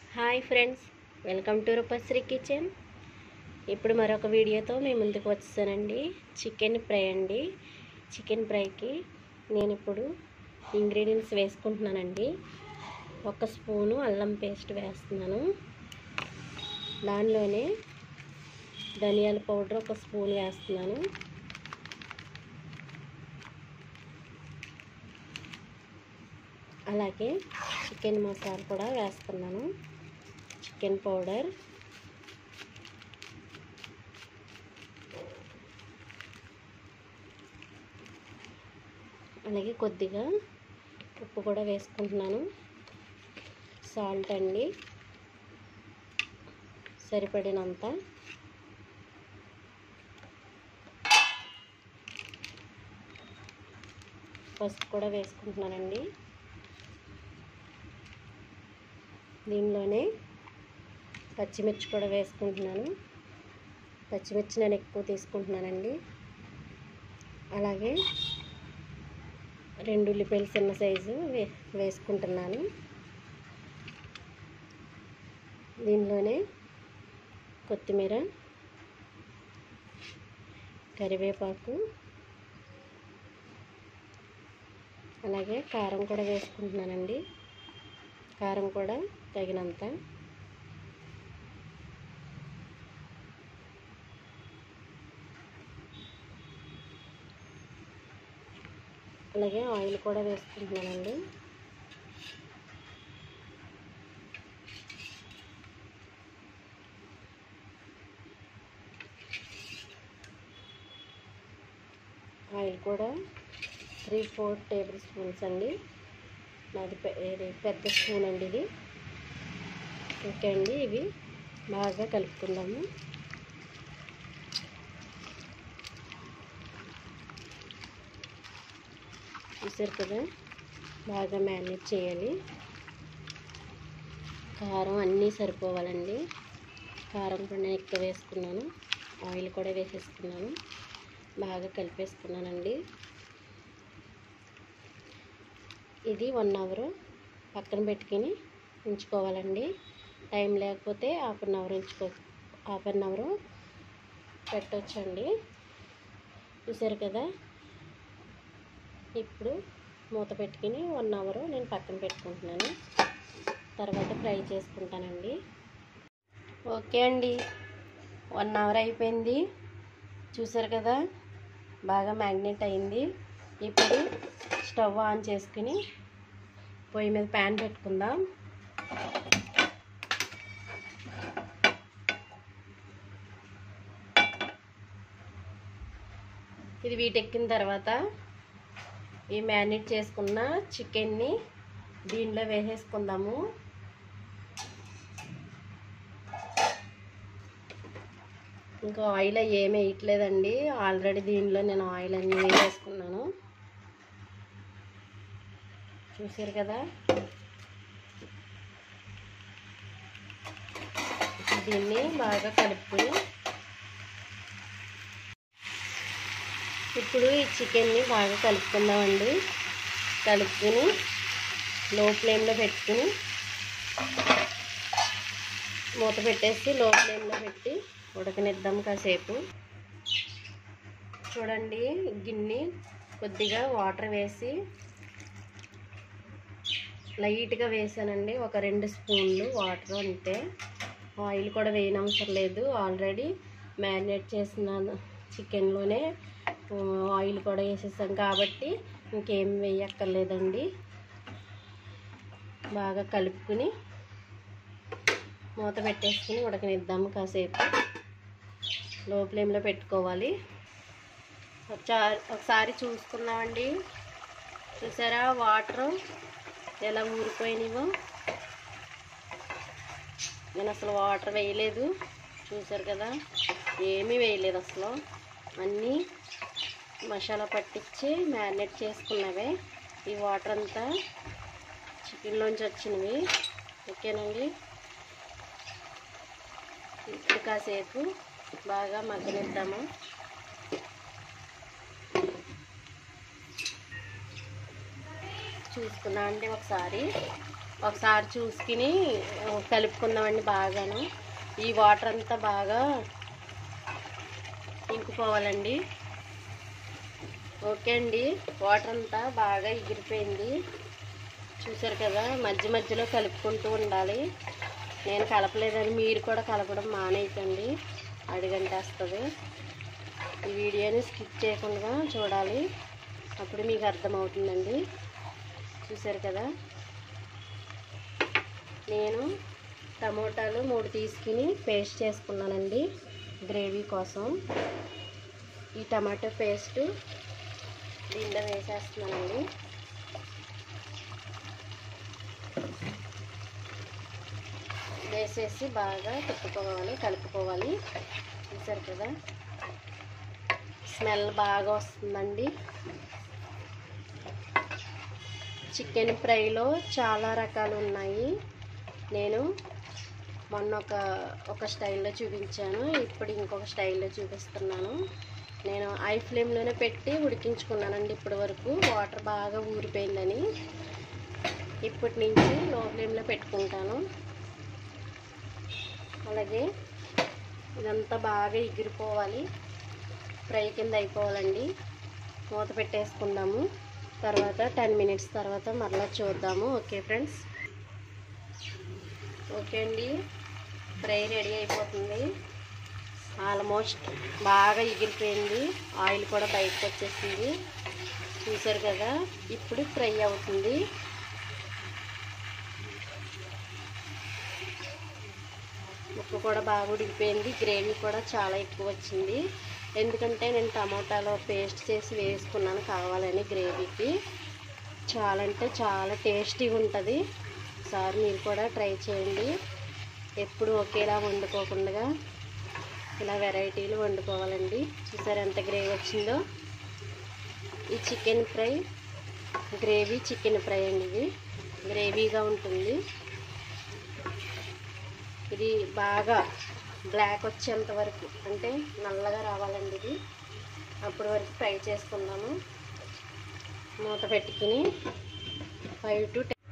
hi friends welcome to Roopasri kitchen ఇప్పుడు మరొక వీడియోతో మీ ముందుకు వచ్చేసానండి చికెన్ ఫ్రై అండి చికెన్ ఫ్రైకి నేను ఇప్పుడు ఇంగ్రీడియంట్స్ వేసుకుంటున్నానండి ఒక స్పూను అల్లం పేస్ట్ వేస్తున్నాను దానిలోనే ధనియాల పౌడర్ ఒక స్పూన్ వేస్తున్నాను అలాగే చికెన్ మసాలా కూడా వేస్తున్నాను చికెన్ పౌడర్ అలాగే కొద్దిగా ఉప్పు కూడా వేసుకుంటున్నాను సాల్ట్ అండి సరిపడినంత పసుపు కూడా వేసుకుంటున్నానండి దీనిలోనే పచ్చిమిర్చి కూడా వేసుకుంటున్నాను పచ్చిమిర్చి నేను ఎక్కువ తీసుకుంటున్నానండి అలాగే రెండు ఉల్లిపాయలు చిన్న సైజు వే వేసుకుంటున్నాను దీనిలోనే కొత్తిమీర కరివేపాకు అలాగే కారం కూడా వేసుకుంటున్నానండి కారం కూడా తగినంత అలాగే ఆయిల్ కూడా వేసుకుంటున్నానండి ఆయిల్ కూడా త్రీ ఫోర్ టేబుల్ స్పూన్స్ అండి నాది పె- ఇది పెద్ద స్పూన్ అండి ఇది ఓకే అండి ఇవి బాగా కలుపుకుందాము చూసారు కదా బాగా మ్యారినేట్ చేయాలి కారం అన్నీ సరిపోవాలండి కారం కూడా నేను ఎక్కువ వేసుకున్నాను ఆయిల్ కూడా వేసేసుకున్నాను బాగా కలిపేసుకున్నానండి ఇది వన్ అవర్ పక్కన పెట్టుకుని ఉంచుకోవాలండి టైం లేకపోతే హాఫ్ అన్ అవర్ ఉంచుకో హాఫ్ అన్ అవర్ పెట్టొచ్చండి చూసారు కదా ఇప్పుడు మూత పెట్టుకుని వన్ అవర్ నేను పక్కన పెట్టుకుంటున్నాను తర్వాత ఫ్రై చేసుకుంటానండి ఓకే అండి వన్ అవర్ అయిపోయింది చూసారు కదా బాగా మ్యాగ్నెట్ అయింది ఇప్పుడు స్టవ్ ఆన్ చేసుకుని పొయ్యి మీద ప్యాన్ పెట్టుకుందాం ఇది వీటెక్కిన తర్వాత ఈ మ్యారినేట్ చేసుకున్న చికెన్ని దీనిలో వేసేసుకుందాము ఇంకా ఆయిల్ అవి ఏమీ వేయట్లేదండి ఆల్రెడీ దీనిలో నేను ఆయిల్ అన్నీ వేసేసుకున్నాను చూసారు కదా దీన్ని బాగా కలుపుకొని ఇప్పుడు ఈ చికెన్ని బాగా కలుపుకుందామండి కలుపుకొని లో ఫ్లేమ్లో పెట్టుకుని మూత పెట్టేసి లో ఫ్లేమ్లో పెట్టి ఉడకనిద్దాం కాసేపు చూడండి గిన్నె కొద్దిగా వాటర్ వేసి లైట్గా వేసానండి ఒక రెండు స్పూన్లు వాటర్ అంతే ఆయిల్ కూడా వేయనవసరం లేదు ఆల్రెడీ మ్యారినేట్ చేసిన చికెన్లోనే ఆయిల్ కూడా వేసేసాం కాబట్టి ఇంకేం వేయక్కర్లేదండి బాగా కలుపుకుని మూత పెట్టేసుకుని ఉడకనిద్దాము కాసేపు లో ఫ్లేమ్లో పెట్టుకోవాలి ఒకసారి ఒకసారి చూసుకుందామండి చూసారా వాటర్ ఎలా ఊరిపోయినాయో నేను అసలు వాటర్ వేయలేదు చూసారు కదా ఏమీ వేయలేదు అసలు అన్నీ మసాలా పట్టించి మ్యారినేట్ చేసుకున్నవే ఈ వాటర్ అంతా చికెన్లోంచి వచ్చినవి ఓకేనండి ఇప్పుడు కాసేపు బాగా మగ్గనిద్దాము చూసుకున్నా అండి ఒకసారి ఒకసారి చూసుకుని ఆ, కలుపుకుందామండి బాగాను ఈ వాటర్ అంతా బాగా ఇంకిపోవాలండి ఓకే అండి వాటర్ అంతా బాగా ఎగిరిపోయింది చూసారు కదా మధ్య మధ్యలో కలుపుకుంటూ ఉండాలి నేను కలపలేదని మీరు కూడా కలపడం మానేయకండి అడిగంటేస్తుంది ఈ వీడియోని స్కిప్ చేయకుండా చూడాలి అప్పుడు మీకు అర్థమవుతుందండి చూసారు కదా నేను టమోటాలు మూడు తీసుకుని పేస్ట్ చేసుకున్నానండి గ్రేవీ కోసం ఈ టమాటో పేస్ట్ దీంట్లో వేసేస్తున్నానండి వేసేసి బాగా తిప్పుకోవాలి కలుపుకోవాలి చూసారు కదా స్మెల్ బాగా వస్తుందండి చికెన్ ఫ్రైలో చాలా రకాలు ఉన్నాయి నేను మొన్న ఒక ఒక స్టైల్లో చూపించాను ఇప్పుడు ఇంకొక స్టైల్లో చూపిస్తున్నాను నేను ఐ ఫ్లేమ్లోనే పెట్టి ఉడికించుకున్నానండి ఇప్పటి వరకు వాటర్ బాగా ఊరిపోయిందని ఇప్పటి నుంచి లో ఫ్లేమ్లో పెట్టుకుంటాను అలాగే ఇదంతా బాగా ఎగిరిపోవాలి ఫ్రై కింద అయిపోవాలండి మూత పెట్టేసుకుందాము తర్వాత టెన్ మినిట్స్ తర్వాత మరలా చూద్దాము ఓకే ఫ్రెండ్స్ ఓకే అండి ఫ్రై రెడీ అయిపోతుంది ఆల్మోస్ట్ బాగా ఎగిరిపోయింది ఆయిల్ కూడా బయటకు వచ్చేసింది చూసారు కదా ఇప్పుడు ఫ్రై అవుతుంది ముక్క కూడా బాగా ఉడికిపోయింది గ్రేవీ కూడా చాలా ఎక్కువ వచ్చింది ఎందుకంటే నేను టమోటాలో పేస్ట్ చేసి వేసుకున్నాను కావాలని గ్రేవీకి చాలా అంటే చాలా టేస్టీగా ఉంటుంది ఒకసారి మీరు కూడా ట్రై చేయండి ఎప్పుడు ఒకేలా వండుకోకుండా ఇలా వెరైటీలు వండుకోవాలండి చూసారు ఎంత గ్రేవీ వచ్చిందో ఈ chicken fry gravy chicken fry అండి ఇది గ్రేవీగా ఉంటుంది ఇది బాగా బ్లాక్ వచ్చేంత వరకు అంటే నల్లగా రావాలండి ఇది అప్పటి వరకు ఫ్రై చేసుకుందాము మూత పెట్టుకుని ఫైవ్ టు టెన్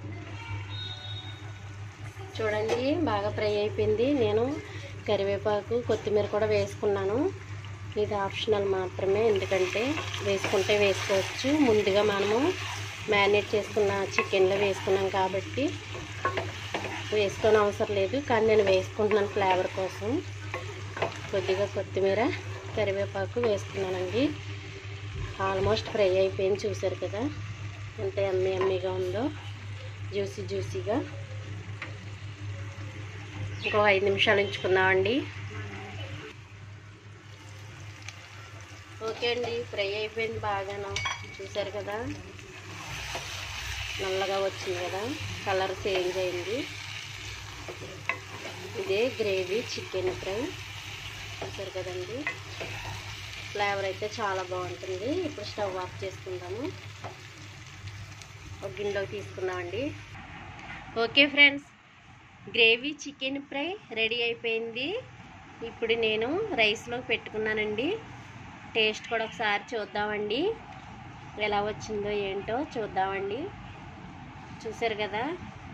చూడండి బాగా ఫ్రై అయిపోయింది నేను కరివేపాకు కొత్తిమీర కూడా వేసుకున్నాను ఇది ఆప్షనల్ మాత్రమే ఎందుకంటే వేసుకుంటే వేసుకోవచ్చు ముందుగా మనము మ్యారినేట్ చేసుకున్న చికెన్లో వేసుకున్నాం కాబట్టి వేసుకొని అవసరం లేదు కానీ నేను వేసుకుంటున్నాను ఫ్లేవర్ కోసం కొద్దిగా కొత్తిమీర కరివేపాకు వేసుకున్నానండి ఆల్మోస్ట్ ఫ్రై అయిపోయింది చూసారు కదా ఎంత ఎమ్మి ఎమ్మిగా ఉందో జ్యూసీ జ్యూసీగా ఇంకో ఐదు నిమిషాలు ఉంచుకుందామండి ఓకే అండి ఫ్రై అయిపోయింది బాగాను చూసారు కదా నల్లగా వచ్చింది కదా కలర్ చేంజ్ అయింది ఇదే గ్రేవీ చికెన్ ఫ్రై చూసారు కదండి ఫ్లేవర్ అయితే చాలా బాగుంటుంది ఇప్పుడు స్టవ్ ఆఫ్ చేసుకుందాము ఒక గిన్నెలోకి తీసుకుందామండి okay friends gravy chicken fry ready అయిపోయింది ఇప్పుడు నేను రైస్లో పెట్టుకున్నానండి టేస్ట్ కూడా ఒకసారి చూద్దామండి ఎలా వచ్చిందో ఏంటో చూద్దామండి చూసారు కదా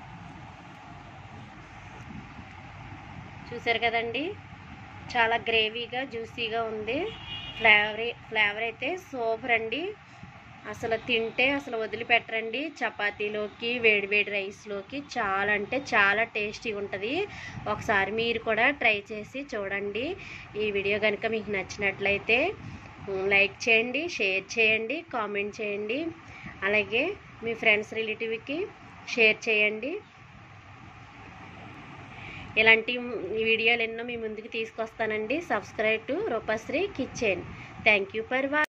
చూసారు కదండి చాలా గ్రేవీగా జ్యూసీగా ఉంది ఫ్లేవర్ ఫ్లేవర్ అయితే సూపర్ అండి అసలు తింటే అసలు వదిలిపెట్టరండి చపాతీలోకి వేడివేడి రైస్లోకి చాలా అంటే చాలా టేస్టీగా ఉంటుంది ఒకసారి మీరు కూడా ట్రై చేసి చూడండి ఈ వీడియో కనుక మీకు నచ్చినట్లయితే ఉమ్, లైక్ చేయండి షేర్ చేయండి కామెంట్ చేయండి అలాగే మీ ఫ్రెండ్స్ రిలేటివ్కి షేర్ చేయండి ఇలాంటి వీడియోలు ఎన్నో మీ ముందుకు తీసుకొస్తానండి subscribe to Roopasri kitchen thank you for వా